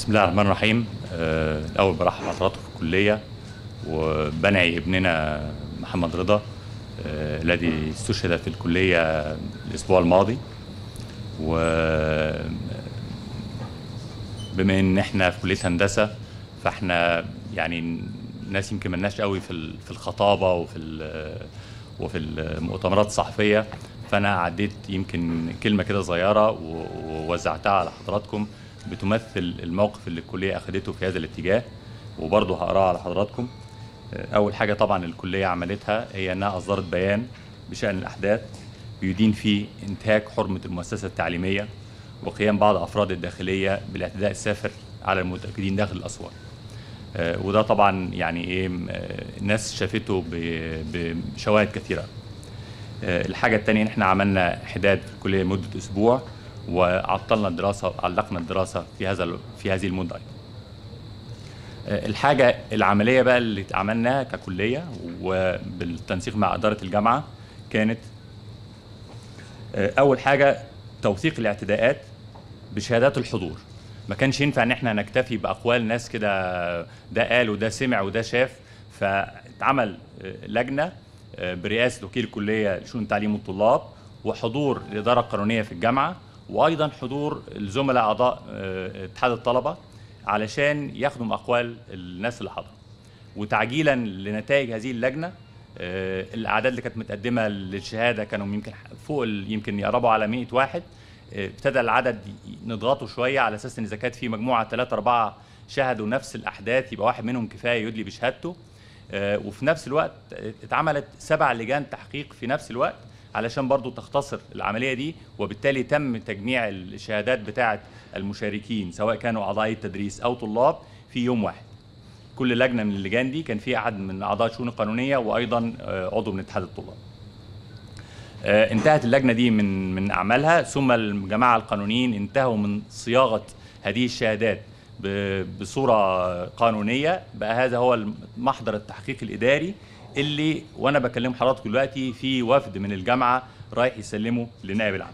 بسم الله الرحمن الرحيم آه، الأول برحب بحضراتكم في الكلية وبنعي ابننا محمد رضا آه، الذي استشهد في الكلية الأسبوع الماضي و بما ان احنا في كليه هندسه فاحنا يعني ناس يمكن ملناش قوي في ال- في الخطابه وفي ال- وفي المؤتمرات الصحفيه فانا عديت يمكن كلمه كده صغيره و- ووزعتها على حضراتكم بتمثل الموقف اللي الكليه اخذته في هذا الاتجاه وبرضه هقراها على حضراتكم اول حاجه طبعا الكليه عملتها هي انها اصدرت بيان بشان الاحداث بيدين فيه انتهاك حرمه المؤسسه التعليميه وقيام بعض افراد الداخليه بالاعتداء السافر على المتاكدين داخل الاسوار آه، وده طبعا يعني ايه م- آه، الناس شافته ب- بشواهد كثيره آه، الحاجه الثانيه ان احنا عملنا حداد في الكليه لمده اسبوع وعطلنا الدراسه علقنا الدراسه في هذا ال- في هذه المده أيضاً. آه، الحاجه العمليه بقى اللي عملناها ككليه وبالتنسيق مع اداره الجامعه كانت آه، اول حاجه توثيق الاعتداءات بشهادات الحضور ما كانش ينفع ان احنا نكتفي باقوال ناس كده ده قال وده سمع وده شاف فاتعمل آه، لجنه آه، برئاسه وكيل الكليه لشؤون تعليم الطلاب وحضور الاداره القانونيه في الجامعه وايضا حضور الزملاء اعضاء آه، اتحاد الطلبه علشان يخدم اقوال الناس اللي حضروا وتعجيلا لنتائج هذه اللجنه آه، الاعداد اللي كانت متقدمه للشهاده كانوا يمكن فوق ال- يمكن يقربوا على 100 واحد آه، ابتدى العدد ي- نضغطه شويه على اساس ان اذا كانت في مجموعه ثلاثه اربعه شهدوا نفس الاحداث يبقى واحد منهم كفايه يدلي بشهادته آه، وفي نفس الوقت آه، اتعملت سبع لجان تحقيق في نفس الوقت علشان برضو تختصر العمليه دي وبالتالي تم تجميع الشهادات بتاعه المشاركين سواء كانوا اعضاء التدريس او طلاب في يوم واحد كل لجنه من اللجان دي كان فيها احد من اعضاء الشؤون القانونيه وايضا آه، عضو من اتحاد الطلاب. آه، انتهت اللجنه دي من من اعمالها ثم الجماعه القانونيين انتهوا من صياغه هذه الشهادات ب- بصوره قانونيه بقى هذا هو محضر التحقيق الاداري اللي وانا بكلم حضراتكم دلوقتي في وفد من الجامعه رايح يسلمه لنائب العام.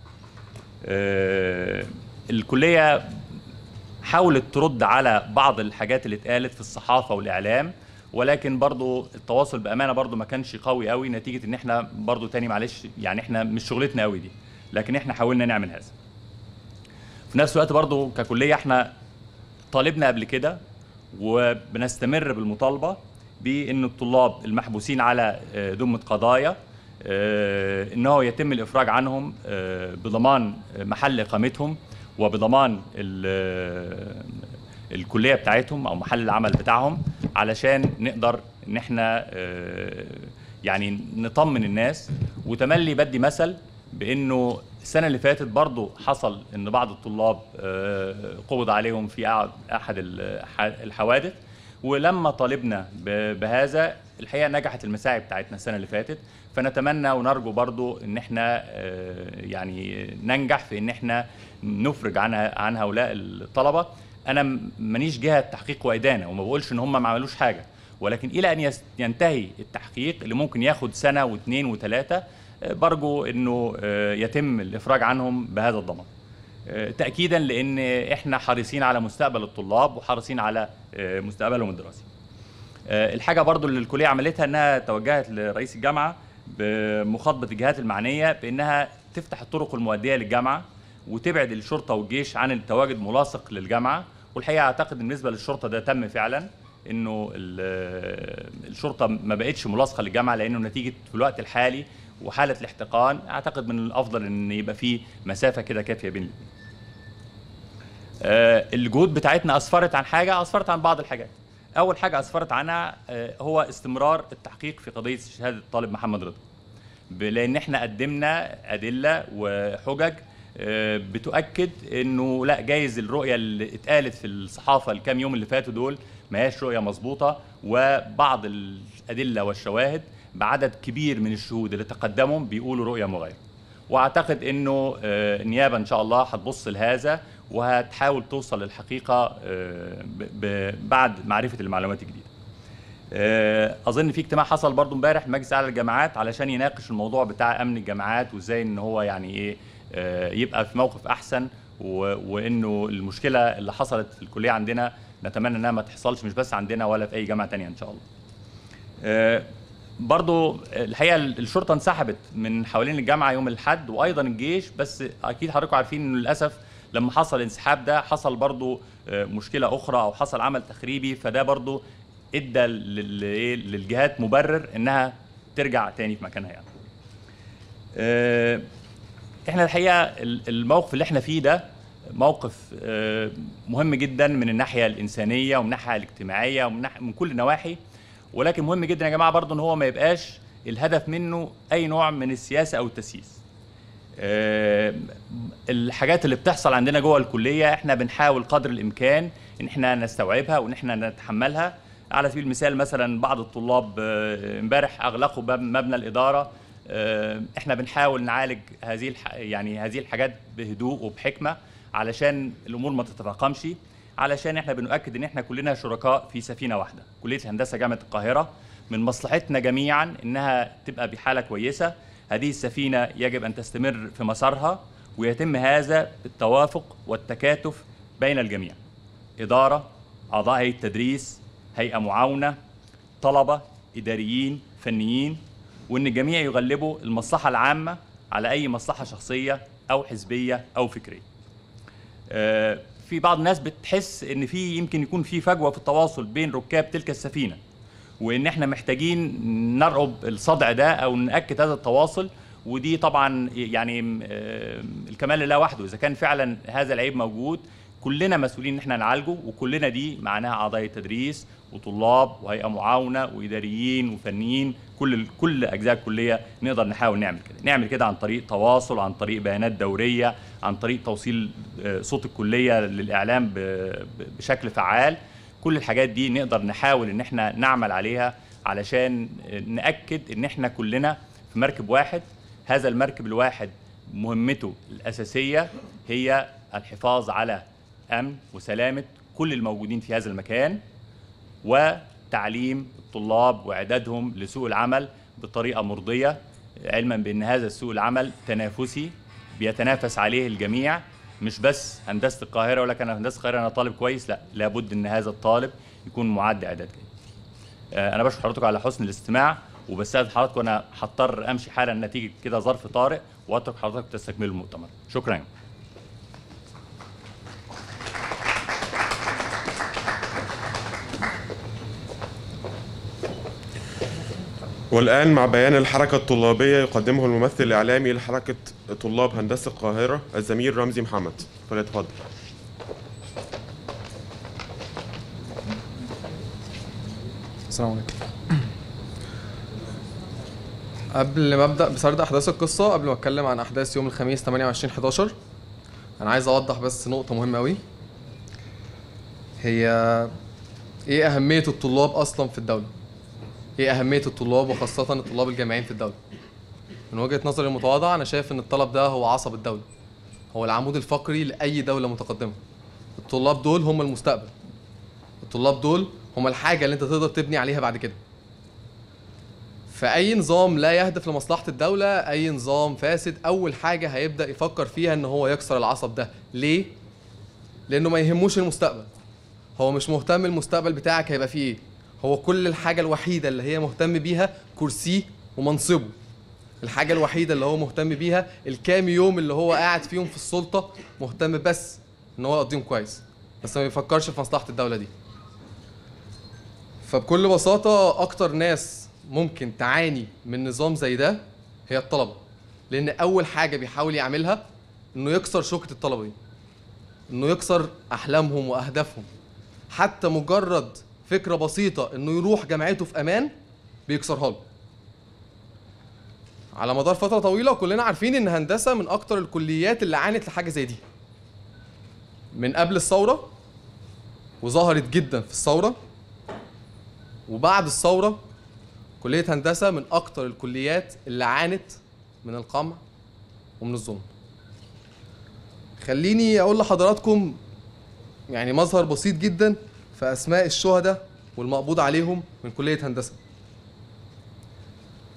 آه، الكليه حاولت ترد على بعض الحاجات اللي اتقالت في الصحافه والاعلام ولكن برضو التواصل بامانه برضو ما كانش قوي قوي نتيجه ان احنا برضو تاني معلش يعني احنا مش شغلتنا قوي دي لكن احنا حاولنا نعمل هذا في نفس الوقت برضو ككليه احنا طالبنا قبل كده وبنستمر بالمطالبه بان الطلاب المحبوسين على آه، ذمه قضايا آه، ان هو يتم الافراج عنهم آه، بضمان محل اقامتهم وبضمان ال- الكليه بتاعتهم او محل العمل بتاعهم علشان نقدر ان احنا آه، يعني نطمن الناس وتملي بدي مثل بانه السنه اللي فاتت برضو حصل ان بعض الطلاب آه، قبض عليهم في أع- احد الح- الحوادث ولما طالبنا ب- بهذا الحقيقه نجحت المساعي بتاعتنا السنه اللي فاتت فنتمنى ونرجو برضو ان احنا آه، يعني ننجح في ان احنا نفرج عن عن هؤلاء الطلبه انا م- مانيش جهه تحقيق وادانه وما بقولش ان هم ما عملوش حاجه ولكن الى ان يس- ينتهي التحقيق اللي ممكن ياخد سنه واثنين وثلاثه آه، برجو انه آه، يتم الافراج عنهم بهذا الضمان آه، تاكيدا لان احنا حريصين على مستقبل الطلاب وحريصين على آه، مستقبلهم الدراسي آه، الحاجه برضو اللي الكليه عملتها انها توجهت لرئيس الجامعه بمخاطبه الجهات المعنيه بانها تفتح الطرق المؤديه للجامعه وتبعد الشرطه والجيش عن التواجد ملاصق للجامعه والحقيقه اعتقد بالنسبه للشرطه ده تم فعلا انه ال- الشرطه ما بقتش ملاصقه للجامعه لانه نتيجه في الوقت الحالي وحاله الاحتقان اعتقد من الافضل ان يبقى في مسافه كده كافيه بين الاثنين. آه، الجهود بتاعتنا اسفرت عن حاجه اسفرت عن بعض الحاجات اول حاجه اسفرت عنها آه، هو استمرار التحقيق في قضيه شهاده الطالب محمد رضا ب- لان احنا قدمنا ادله وحجج آه، بتؤكد انه لا جايز الرؤيه اللي اتقالت في الصحافه الكام يوم اللي فاتوا دول ما هياش رؤيه مظبوطه وبعض الادله والشواهد بعدد كبير من الشهود اللي تقدموا بيقولوا رؤيه مغايره واعتقد انه آه، النيابه ان شاء الله هتبص لهذا وهتحاول توصل للحقيقه آه، ب- ب- بعد معرفه المعلومات الجديده. آه، اظن في اجتماع حصل برضو امبارح مجلس اعلى الجامعات علشان يناقش الموضوع بتاع امن الجامعات وازاي ان هو يعني ايه آه، يبقى في موقف احسن و- وانه المشكله اللي حصلت في الكليه عندنا نتمنى انها ما تحصلش مش بس عندنا ولا في اي جامعه تانية ان شاء الله. آه، برضو الحقيقه الشرطه انسحبت من حوالين الجامعه يوم الاحد وايضا الجيش بس اكيد حضراتكم عارفين انه للاسف لما حصل الانسحاب ده حصل برضو آه، مشكله اخرى او حصل عمل تخريبي فده برضو ادى لل- إيه، للجهات مبرر انها ترجع تاني في مكانها يعني. آه، احنا الحقيقه ال- الموقف اللي احنا فيه ده موقف آه، مهم جدا من الناحيه الانسانيه ومن الناحيه الاجتماعيه ومن ناحية من كل النواحي ولكن مهم جدا يا جماعه برضه ان هو ما يبقاش الهدف منه اي نوع من السياسه او التسييس. آه، الحاجات اللي بتحصل عندنا جوه الكليه احنا بنحاول قدر الامكان ان احنا نستوعبها وان احنا نتحملها على سبيل المثال مثلا بعض الطلاب آه، امبارح اغلقوا باب مبنى الاداره آه، احنا بنحاول نعالج هذه الح... يعني هذه الحاجات بهدوء وبحكمه علشان الامور ما تتفاقمش علشان احنا بنؤكد ان احنا كلنا شركاء في سفينه واحده كليه الهندسه جامعه القاهره من مصلحتنا جميعا انها تبقى بحاله كويسه هذه السفينه يجب ان تستمر في مسارها ويتم هذا بالتوافق والتكاتف بين الجميع اداره اعضاء هيئه التدريس هيئه معاونه طلبه اداريين فنيين وان الجميع يغلبوا المصلحه العامه على اي مصلحه شخصيه او حزبيه او فكريه آه، في بعض الناس بتحس ان في يمكن يكون في فجوه في التواصل بين ركاب تلك السفينه وان احنا محتاجين نرقب الصدع ده او ناكد هذا التواصل ودي طبعا يعني آه، الكمال لله وحده اذا كان فعلا هذا العيب موجود كلنا مسؤولين ان احنا نعالجه وكلنا دي معناها اعضاء التدريس وطلاب وهيئه معاونه واداريين وفنيين كل كل اجزاء الكليه نقدر نحاول نعمل كده نعمل كده عن طريق تواصل عن طريق بيانات دوريه عن طريق توصيل آه، صوت الكليه للاعلام ب- ب- بشكل فعال كل الحاجات دي نقدر نحاول ان احنا نعمل عليها علشان ناكد ان احنا كلنا في مركب واحد هذا المركب الواحد مهمته الاساسيه هي الحفاظ على امن وسلامه كل الموجودين في هذا المكان وتعليم الطلاب واعدادهم لسوق العمل بطريقه مرضيه علما بان هذا سوق العمل تنافسي بيتنافس عليه الجميع مش بس هندسه القاهره ولكن انا هندسه القاهره انا طالب كويس لا لابد ان هذا الطالب يكون معد اعداد جيد. آه، انا بشكر حضراتكم على حسن الاستماع وبستاذن حضراتكم انا هضطر امشي حالا نتيجه كده ظرف طارئ واترك حضراتكم تستكملوا المؤتمر شكرا والآن مع بيان الحركة الطلابية يقدمه الممثل الإعلامي لحركة طلاب هندسة القاهرة الزميل رمزي محمد فليتفضل السلام عليكم قبل ما ابدا بسرد احداث القصه قبل ما اتكلم عن احداث يوم الخميس 28 11 انا عايز اوضح بس نقطه مهمه قوي هي ايه اهميه الطلاب اصلا في الدوله ايه اهميه الطلاب وخاصه الطلاب الجامعيين في الدوله من وجهه نظري المتواضعه انا شايف ان الطلب ده هو عصب الدوله هو العمود الفقري لاي دوله متقدمه الطلاب دول هم المستقبل الطلاب دول هم الحاجه اللي انت تقدر تبني عليها بعد كده فاي نظام لا يهدف لمصلحه الدوله اي نظام فاسد اول حاجه هيبدا يفكر فيها ان هو يكسر العصب ده ليه لانه ما يهموش المستقبل هو مش مهتم المستقبل بتاعك هيبقى فيه ايه هو كل الحاجه الوحيده اللي هي مهتم بيها كرسيه ومنصبه الحاجه الوحيده اللي هو مهتم بيها الكام يوم اللي هو قاعد فيهم في السلطه مهتم بس ان هو يقضيهم كويس بس ما بيفكرش في مصلحه الدوله دي فبكل بساطة أكتر ناس ممكن تعاني من نظام زي ده هي الطلبة لأن أول حاجة بيحاول يعملها إنه يكسر شوكة الطلبة دي إنه يكسر أحلامهم وأهدافهم حتى مجرد فكرة بسيطة إنه يروح جامعته في أمان بيكسرها له على مدار فترة طويلة كلنا عارفين إن هندسة من أكتر الكليات اللي عانت لحاجة زي دي من قبل الثورة وظهرت جدا في الثورة وبعد الثورة كلية هندسة من أكتر الكليات اللي عانت من القمع ومن الظلم خليني أقول لحضراتكم يعني مظهر بسيط جدا في أسماء الشهداء والمقبوض عليهم من كلية هندسة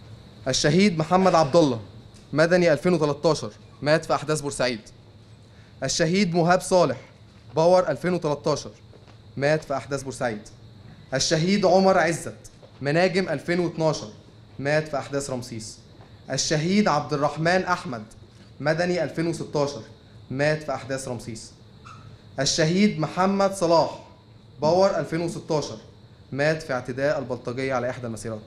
الشهيد محمد عبد الله مدني 2013 مات في أحداث بورسعيد الشهيد مهاب صالح باور 2013 مات في احداث بورسعيد الشهيد عمر عزت مناجم 2012 مات في احداث رمسيس الشهيد عبد الرحمن احمد مدني 2016 مات في احداث رمسيس الشهيد محمد صلاح باور 2016 مات في اعتداء البلطجية على إحدى المسيرات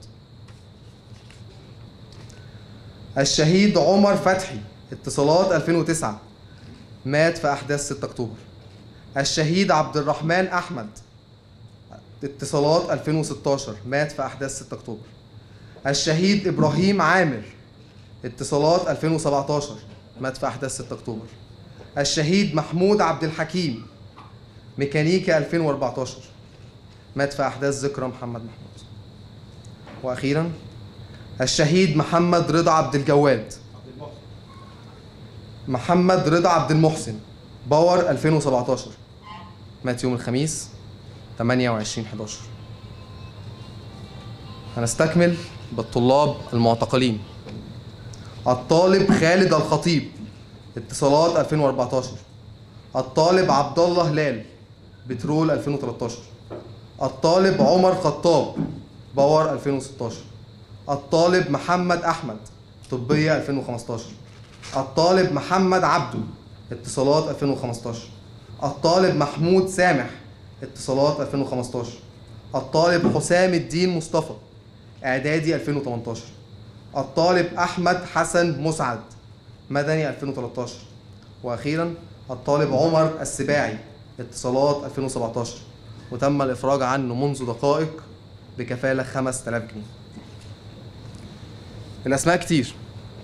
الشهيد عمر فتحي اتصالات 2009 مات في أحداث 6 أكتوبر الشهيد عبد الرحمن أحمد اتصالات 2016 مات في أحداث 6 أكتوبر الشهيد إبراهيم عامر اتصالات 2017 مات في أحداث 6 أكتوبر الشهيد محمود عبد الحكيم ميكانيكا 2014 مات في أحداث ذكرى محمد محمود وأخيرا الشهيد محمد رضا عبد الجواد محمد رضا عبد المحسن باور 2017 مات يوم الخميس 28 11 هنستكمل بالطلاب المعتقلين الطالب خالد الخطيب اتصالات 2014 الطالب عبد الله هلال بترول 2013 الطالب عمر خطاب باور 2016 الطالب محمد احمد طبيه 2015 الطالب محمد عبده اتصالات 2015 الطالب محمود سامح اتصالات 2015 الطالب حسام الدين مصطفى اعدادي 2018 الطالب احمد حسن مسعد مدني 2013 واخيرا الطالب عمر السباعي اتصالات 2017 وتم الافراج عنه منذ دقائق بكفاله 5000 جنيه الاسماء كتير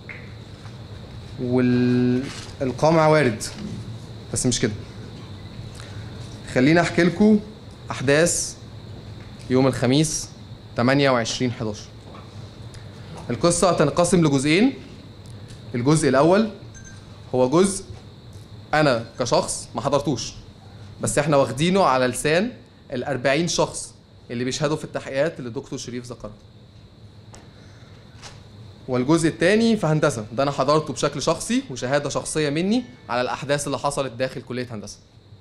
والقمع وارد بس مش كده خليني احكي لكم احداث يوم الخميس 28 11 القصه هتنقسم لجزئين الجزء الاول هو جزء انا كشخص ما حضرتوش بس احنا واخدينه على لسان ال 40 شخص اللي بيشهدوا في التحقيقات اللي الدكتور شريف ذكرها والجزء الثاني في هندسه ده انا حضرته بشكل شخصي وشهاده شخصيه مني على الاحداث اللي حصلت داخل كليه هندسه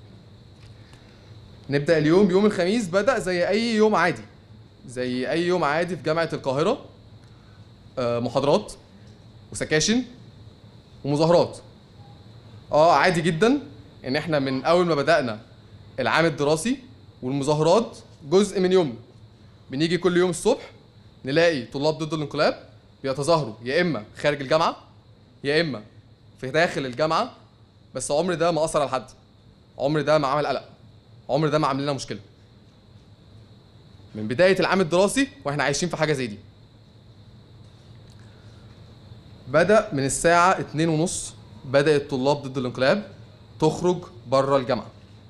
نبدا اليوم يوم الخميس بدا زي اي يوم عادي زي اي يوم عادي في جامعه القاهره آه، محاضرات وسكاشن ومظاهرات اه عادي جدا ان احنا من اول ما بدانا العام الدراسي والمظاهرات جزء من يومنا بنيجي كل يوم الصبح نلاقي طلاب ضد الانقلاب بيتظاهروا يا اما خارج الجامعه يا اما في داخل الجامعه بس عمر ده ما اثر على حد عمر ده ما عمل قلق عمر ده ما عمل لنا مشكله من بدايه العام الدراسي واحنا عايشين في حاجه زي دي بدأ من الساعة اتنين ونص بدأ الطلاب ضد الانقلاب تخرج بره الجامعة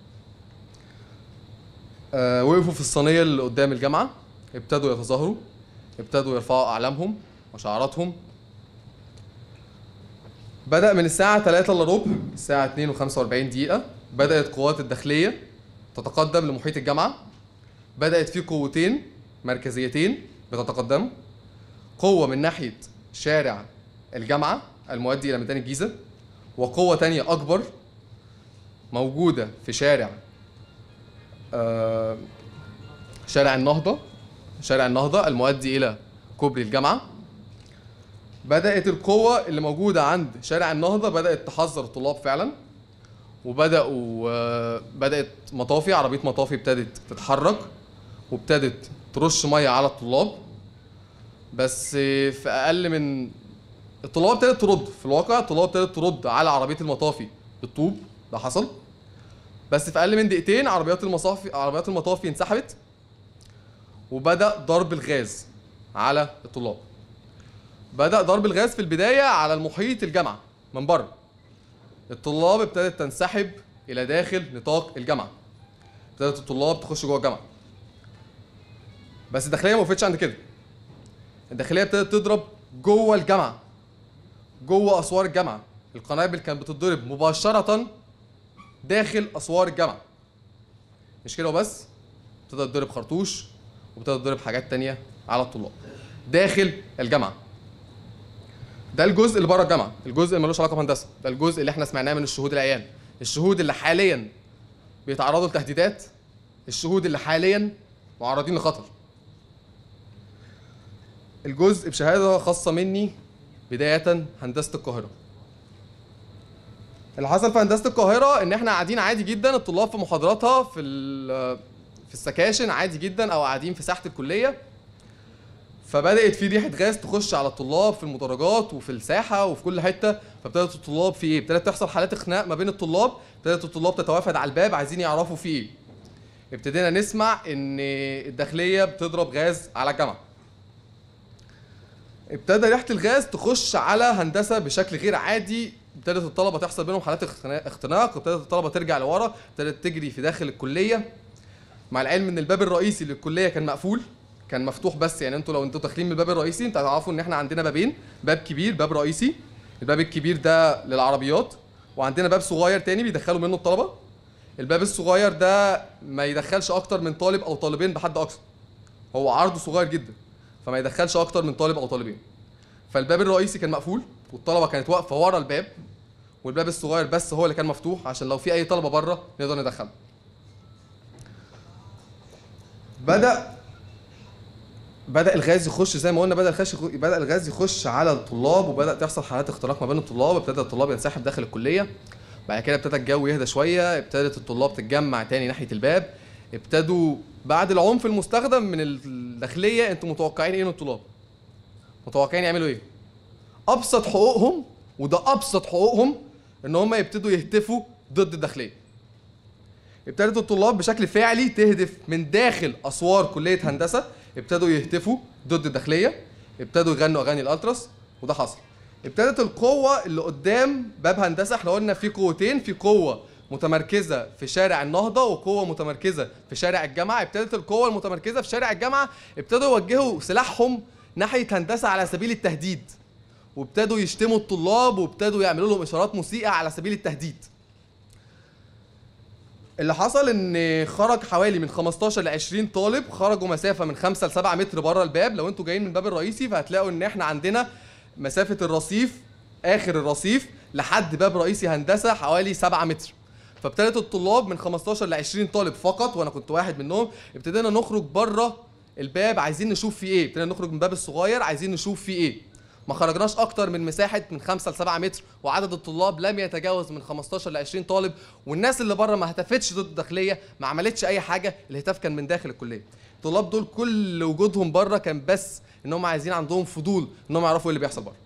آه وقفوا في الصينية اللي قدام الجامعة ابتدوا يتظاهروا ابتدوا يرفعوا أعلامهم وشعاراتهم بدأ من الساعة 3 الا ربع الساعة 2 و45 دقيقة بدأت قوات الداخلية تتقدم لمحيط الجامعة بدأت في قوتين مركزيتين بتتقدم قوة من ناحية شارع الجامعة المؤدي إلى ميدان الجيزة وقوة تانية أكبر موجودة في شارع آه، شارع النهضة شارع النهضة المؤدي إلى كوبري الجامعة بدأت القوة اللي موجودة عند شارع النهضة بدأت تحذر الطلاب فعلا وبدأوا آه، بدأت مطافي عربية مطافي ابتدت تتحرك وابتدت ترش مية على الطلاب بس آه، في أقل من الطلاب ابتدت ترد في الواقع الطلاب ابتدت ترد على عربيه المطافي بالطوب ده حصل بس في اقل من دقيقتين عربيات المصافي عربيات المطافي انسحبت وبدا ضرب الغاز على الطلاب بدا ضرب الغاز في البدايه على المحيط الجامعه من بره الطلاب ابتدت تنسحب الى داخل نطاق الجامعه ابتدت الطلاب تخش جوه الجامعه بس الداخليه ما وقفتش عند كده الداخليه ابتدت تضرب جوه الجامعه جوه اسوار الجامعه القنابل كانت بتتضرب مباشره داخل اسوار الجامعه مش كده وبس ابتدى تضرب خرطوش وابتدى تضرب حاجات تانية على الطلاب داخل الجامعه ده الجزء اللي بره الجامعه الجزء اللي ملوش علاقه بهندسه ده الجزء اللي احنا سمعناه من الشهود العيان الشهود اللي حاليا بيتعرضوا لتهديدات الشهود اللي حاليا معرضين لخطر الجزء بشهاده خاصه مني بدايه هندسه القاهره اللي حصل في هندسه القاهره ان احنا قاعدين عادي جدا الطلاب في محاضراتها في ال- في السكاشن عادي جدا او قاعدين في ساحه الكليه فبدات في ريحه غاز تخش على الطلاب في المدرجات وفي الساحه وفي كل حته فابتدت الطلاب في ايه ابتدت تحصل حالات خناق ما بين الطلاب ابتدت الطلاب تتوافد على الباب عايزين يعرفوا في ايه ابتدينا نسمع ان الداخليه بتضرب غاز على الجامعه ابتدى ريحه الغاز تخش على هندسه بشكل غير عادي ابتدت الطلبه تحصل بينهم حالات اختنا- اختناق ابتدت الطلبه ترجع لورا ابتدت تجري في داخل الكليه مع العلم ان الباب الرئيسي للكليه كان مقفول كان مفتوح بس يعني انتوا لو انتوا داخلين من الباب الرئيسي انتوا هتعرفوا ان احنا عندنا بابين باب كبير باب رئيسي الباب الكبير ده للعربيات وعندنا باب صغير تاني بيدخلوا منه الطلبه الباب الصغير ده ما يدخلش اكتر من طالب او طالبين بحد اقصى هو عرضه صغير جدا فما يدخلش اكتر من طالب او طالبين فالباب الرئيسي كان مقفول والطلبه كانت واقفه ورا الباب والباب الصغير بس هو اللي كان مفتوح عشان لو في اي طلبه بره نقدر ندخلهم بدا بدا الغاز يخش زي ما قلنا بدا الغاز يخ- بدا الغاز يخش على الطلاب وبدا تحصل حالات اختراق ما بين الطلاب ابتدى الطلاب ينسحب داخل الكليه بعد كده ابتدى الجو يهدى شويه ابتدت الطلاب تتجمع تاني ناحيه الباب ابتدوا بعد العنف المستخدم من الداخليه انتوا متوقعين ايه من الطلاب متوقعين يعملوا ايه ابسط حقوقهم وده ابسط حقوقهم ان هم يبتدوا يهتفوا ضد الداخليه ابتدت الطلاب بشكل فعلي تهدف من داخل اسوار كليه هندسه ابتدوا يهتفوا ضد الداخليه ابتدوا يغنوا اغاني الالتراس وده حصل ابتدت القوه اللي قدام باب هندسه احنا قلنا في قوتين في قوه متمركزه في شارع النهضه وقوه متمركزه في شارع الجامعه ابتدت القوه المتمركزه في شارع الجامعه ابتدوا يوجهوا سلاحهم ناحيه هندسه على سبيل التهديد وابتدوا يشتموا الطلاب وابتدوا يعملوا لهم اشارات موسيقى على سبيل التهديد اللي حصل ان خرج حوالي من 15 ل 20 طالب خرجوا مسافه من 5 ل 7 متر بره الباب لو انتوا جايين من الباب الرئيسي فهتلاقوا ان احنا عندنا مسافه الرصيف اخر الرصيف لحد باب رئيسي هندسه حوالي 7 متر فابتدت الطلاب من 15 ل 20 طالب فقط وانا كنت واحد منهم ابتدينا نخرج بره الباب عايزين نشوف فيه ايه ابتدينا نخرج من الباب الصغير عايزين نشوف فيه ايه ما خرجناش اكتر من مساحه من 5 ل 7 متر وعدد الطلاب لم يتجاوز من 15 ل 20 طالب والناس اللي بره ما هتفتش ضد الداخليه ما عملتش اي حاجه الهتاف كان من داخل الكليه الطلاب دول كل وجودهم بره كان بس ان هم عايزين عندهم فضول ان هم يعرفوا ايه اللي بيحصل بره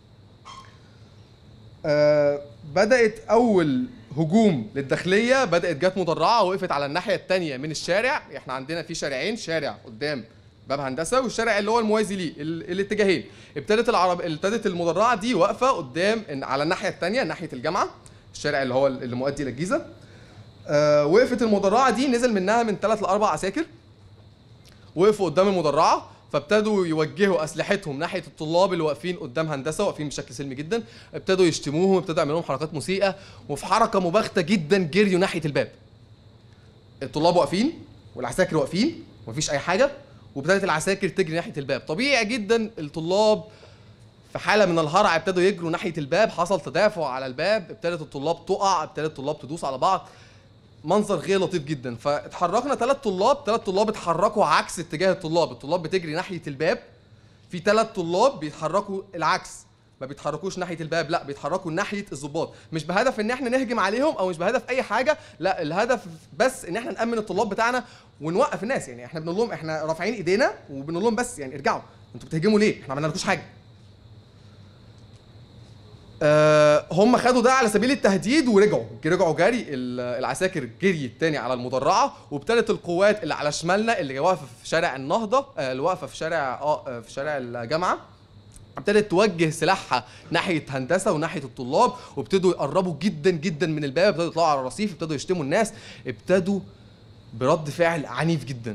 آه بدات اول هجوم للداخليه بدات جت مدرعه وقفت على الناحيه الثانيه من الشارع احنا عندنا في شارعين شارع قدام باب هندسه والشارع اللي هو الموازي ليه ال- الاتجاهين ابتدت العرب ابتدت المدرعه دي واقفه قدام إن- على الناحيه الثانيه ناحيه الجامعه الشارع اللي هو اللي مؤدي للجيزه آه وقفت المدرعه دي نزل منها من ثلاث لاربع عساكر وقفوا قدام المدرعه فابتدوا يوجهوا اسلحتهم ناحيه الطلاب اللي واقفين قدام هندسه واقفين بشكل سلمي جدا ابتدوا يشتموهم ابتدوا يعملوا لهم حركات موسيقى وفي حركه مباغته جدا جريوا ناحيه الباب الطلاب واقفين والعساكر واقفين ومفيش اي حاجه وابتدت العساكر تجري ناحيه الباب طبيعي جدا الطلاب في حاله من الهرع ابتدوا يجروا ناحيه الباب حصل تدافع على الباب ابتدت الطلاب تقع ابتدت الطلاب تدوس على بعض منظر غير لطيف جدا فاتحركنا ثلاث طلاب ثلاث طلاب اتحركوا عكس اتجاه الطلاب الطلاب بتجري ناحيه الباب في ثلاث طلاب بيتحركوا العكس ما بيتحركوش ناحيه الباب لا بيتحركوا ناحيه الضباط مش بهدف ان احنا نهجم عليهم او مش بهدف اي حاجه لا الهدف بس ان احنا نامن الطلاب بتاعنا ونوقف الناس يعني احنا بنقول لهم احنا رافعين ايدينا وبنقول لهم بس يعني ارجعوا انتوا بتهجموا ليه احنا ما عملنالكوش حاجه آه، هم خدوا ده على سبيل التهديد ورجعوا رجعوا جري ال- العساكر جري تاني على المدرعه وابتدت القوات اللي على شمالنا اللي واقفه في شارع النهضه آه، اللي واقفه في شارع اه آه، في شارع الجامعه ابتدت توجه سلاحها ناحيه هندسه وناحيه الطلاب وابتدوا يقربوا جدا جدا من الباب ابتدوا يطلعوا على الرصيف ابتدوا يشتموا الناس ابتدوا برد فعل عنيف جدا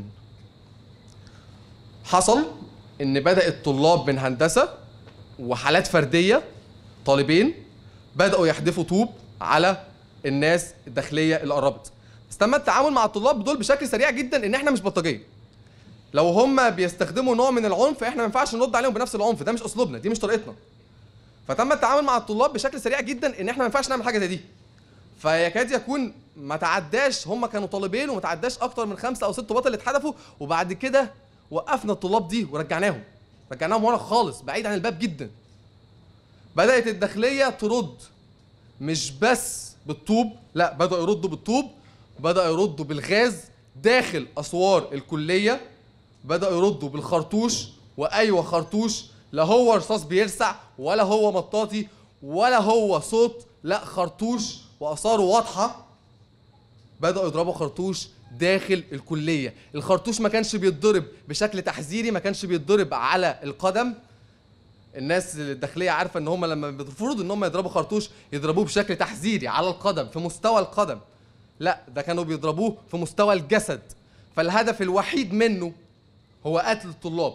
حصل ان بدا الطلاب من هندسه وحالات فرديه طالبين بداوا يحدفوا طوب على الناس الداخليه اللي قربت بس تم التعامل مع الطلاب دول بشكل سريع جدا ان احنا مش بلطجيه لو هم بيستخدموا نوع من العنف احنا ما ينفعش نرد عليهم بنفس العنف ده مش اسلوبنا دي مش طريقتنا فتم التعامل مع الطلاب بشكل سريع جدا ان احنا ما ينفعش نعمل حاجه زي دي فيكاد يكون ما تعداش هم كانوا طالبين وما تعداش اكتر من خمسه او ست طلاب اللي اتحدفوا وبعد كده وقفنا الطلاب دي ورجعناهم رجعناهم ورا خالص بعيد عن الباب جدا بدات الداخليه ترد مش بس بالطوب لا بدأوا يردوا بالطوب بدأوا يردوا بالغاز داخل أسوار الكلية بدأوا يردوا بالخرطوش وأيوة خرطوش لا هو رصاص بيرسع ولا هو مطاطي ولا هو صوت لا خرطوش وآثاره واضحة بدأوا يضربوا خرطوش داخل الكلية الخرطوش ما كانش بيتضرب بشكل تحذيري ما كانش بيتضرب على القدم الناس الداخليه عارفه ان هم لما المفروض ان هم يضربوا خرطوش يضربوه بشكل تحذيري على القدم في مستوى القدم لا ده كانوا بيضربوه في مستوى الجسد فالهدف الوحيد منه هو قتل الطلاب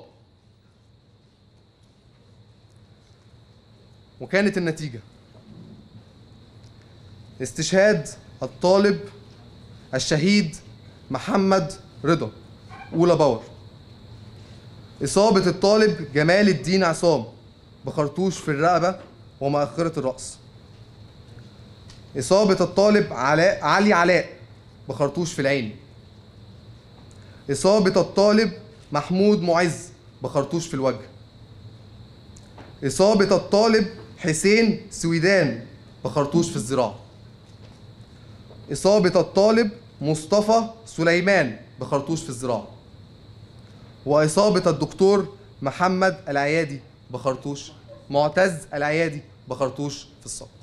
وكانت النتيجه استشهاد الطالب الشهيد محمد رضا اولى باور إصابة الطالب جمال الدين عصام بخرطوش في الرقبة ومؤخرة الرأس إصابة الطالب علاء علي علاء بخرطوش في العين إصابة الطالب محمود معز بخرطوش في الوجه إصابة الطالب حسين سويدان بخرطوش في الذراع إصابة الطالب مصطفى سليمان بخرطوش في الذراع وإصابة الدكتور محمد العيادي بخرطوش معتز العيادي بخرطوش في الصدر